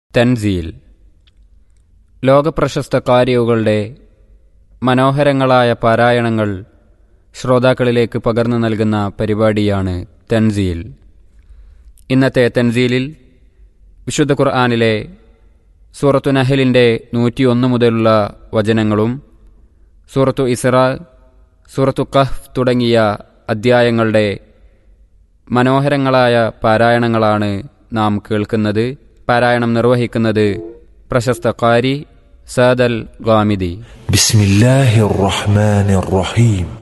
തൻസീൽ ലോകപ്രശസ്ത കാരികളുടെ മനോഹരങ്ങളായ പാരായണങ്ങൾ ശ്രോതാക്കളിലേക്ക് പകർന്നു നൽകുന്ന പരിപാടിയാണ് തൻസീൽ ഇന്നത്തെ തൻസീലിൽ വിശുദ്ധ ഖുർആാനിലെ സൂറത്തു നഹലിൻ്റെ നൂറ്റിയൊന്ന് മുതലുള്ള വചനങ്ങളും സൂറത്തു ഇസ്ര സൂറത്തു കഹ്ഫ് തുടങ്ങിയ അദ്ധ്യായങ്ങളുടെ മനോഹരങ്ങളായ പാരായണങ്ങളാണ് നാം കേൾക്കുന്നത് പാരായണം നിർവഹിക്കുന്നത് പ്രശസ്ത കാരി സാദൽ ഗാമിദി بسم الله الرحمن الرحيم